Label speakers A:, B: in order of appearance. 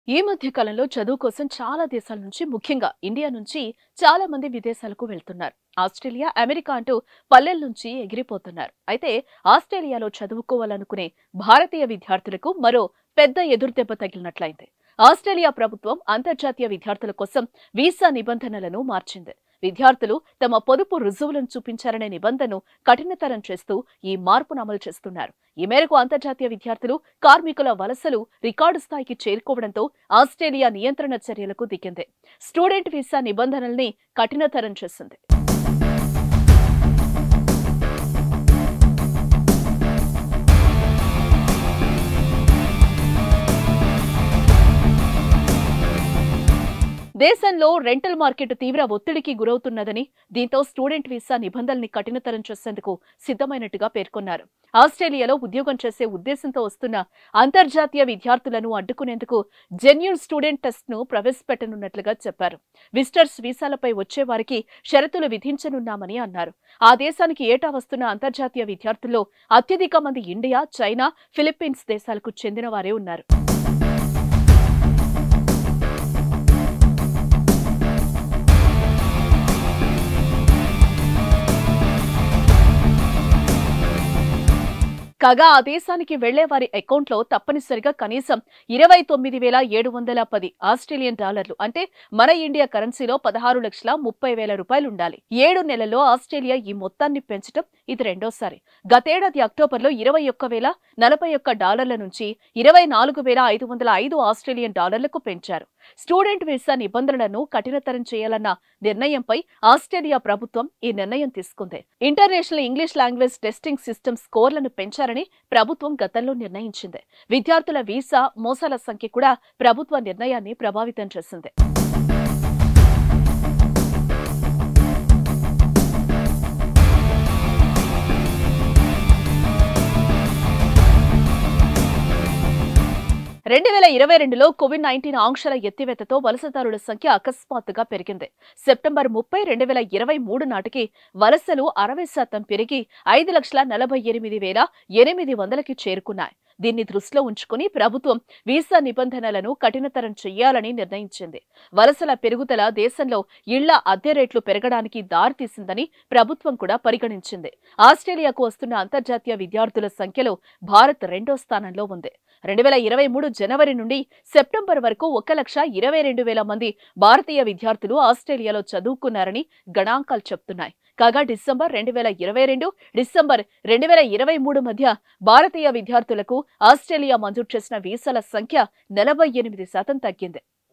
A: ఈ మధ్య కాలంలో చదువు కోసం చాలా దేశాల నుంచి ముఖ్యంగా ఇండియా నుంచి చాలా మంది విదేశాలకు వెళ్తున్నారు ఆస్ట్రేలియా అమెరికా అంటూ పల్లెల నుంచి ఎగిరిపోతున్నారు అయితే ఆస్ట్రేలియాలో చదువుకోవాలనుకునే భారతీయ విద్యార్థులకు మరో పెద్ద ఎదురుదెబ్బ తగిలినట్లయింది ఆస్ట్రేలియా ప్రభుత్వం అంతర్జాతీయ విద్యార్థుల కోసం వీసా నిబంధనలను మార్చింది విద్యార్థులు తమ పొదుపు రుజువులను చూపించారనే నిబంధనను కఠినతరం చేస్తూ ఈ మార్పును అమలు చేస్తున్నారు ఈ మేరకు అంతర్జాతీయ విద్యార్థులు కార్మికుల వలసలు రికార్డు స్థాయికి చేరుకోవడంతో ఆస్ట్రేలియా నియంత్రణ చర్యలకు దిగింది స్టూడెంట్ వీసా నిబంధనల్ని కఠినతరం చేసింది దేశంలో రెంటల్ మార్కెట్ తీవ్ర ఒత్తిడికి గురవుతున్నదని దీంతో స్టూడెంట్ వీసా నిబంధనల్ని కఠినతరం చేసేందుకు సిద్ధమైనట్టుగా పేర్కొన్నారు ఆస్ట్రేలియాలో ఉద్యోగం చేసే ఉద్దేశంతో వస్తున్న అంతర్జాతీయ విద్యార్థులను అడ్డుకునేందుకు జెన్యూన్ స్టూడెంట్ టెస్ట్ ను ప్రవేశపెట్టనున్నట్లుగా చెప్పారు విజిటర్స్ వీసాలపై వచ్చే వారికి షరతులు విధించనున్నామని అన్నారు ఆ దేశానికి ఏటా వస్తున్న అంతర్జాతీయ విద్యార్థుల్లో అత్యధిక మంది ఇండియా చైనా ఫిలిప్పీన్స్ దేశాలకు చెందిన వారే ఉన్నారు కాగా ఆ దేశానికి వెళ్లే వారి అకౌంట్లో తప్పనిసరిగా కనీసం ఇరవై తొమ్మిది వేల ఏడు వందల పది ఆస్ట్రేలియన్ డాలర్లు అంటే మన ఇండియా కరెన్సీలో పదహారు లక్షల ముప్పై వేల రూపాయలు ఉండాలి ఏడు నెలల్లో ఆస్ట్రేలియా ఈ మొత్తాన్ని పెంచడం ఇది రెండోసారి గతేడాది అక్టోబర్లో ఇరవై ఒక్క వేల నలభై ఒక్క డాలర్ల నుంచి ఇరవై నాలుగు వేల ఐదు వందల ఐదు ఆస్ట్రేలియన్ డాలర్లకు పెంచారు స్టూడెంట్ వీసా నిబంధనలను కఠినతరం చేయాలన్న నిర్ణయంపై ఆస్ట్రేలియా ప్రభుత్వం ఈ నిర్ణయం తీసుకుంది international English language testing system స్కోర్లను పెంచారని ప్రభుత్వం గతంలో నిర్ణయించింది విద్యార్థుల వీసా మోసాల సంఖ్య కూడా ప్రభుత్వ నిర్ణయాన్ని ప్రభావితం చేసింది రెండు వేల ఇరవై రెండులో కోవిడ్ నైన్టీన్ ఆంక్షల ఎత్తివేతతో వలసదారుల సంఖ్య అకస్మాత్తుగా పెరిగింది సెప్టెంబర్ ముప్పై రెండు వేల ఇరవై మూడు నాటికి వలసలు అరవై శాతం పెరిగి ఐదు లక్షల నలభై ఎనిమిది వేల ఎనిమిది వందలకి చేరుకున్నాయి దీన్ని దృష్టిలో ఉంచుకుని ప్రభుత్వం వీసా నిబంధనలను కఠినతరం చేయాలని నిర్ణయించింది వలసల పెరుగుదల దేశంలో ఇళ్ల అద్దె రేట్లు పెరగడానికి దారితీసిందని ప్రభుత్వం కూడా పరిగణించింది ఆస్ట్రేలియాకు వస్తున్న అంతర్జాతీయ విద్యార్థుల సంఖ్యలో భారత్ రెండో స్థానంలో ఉంది రెండు వేల ఇరవై మూడు జనవరి నుండి సెప్టెంబర్ వరకు ఒక లక్ష ఇరవై రెండు వేల మంది భారతీయ విద్యార్థులు ఆస్ట్రేలియాలో చదువుకున్నారని గణాంకాలు చెప్తున్నాయి కాగా డిసెంబర్ రెండు వేల ఇరవై రెండు డిసెంబర్ రెండు వేల ఇరవై మూడు మధ్య భారతీయ విద్యార్థులకు ఆస్ట్రేలియా మంజూరు చేసిన వీసాల సంఖ్య నలభై ఎనిమిది శాతం తగ్గింది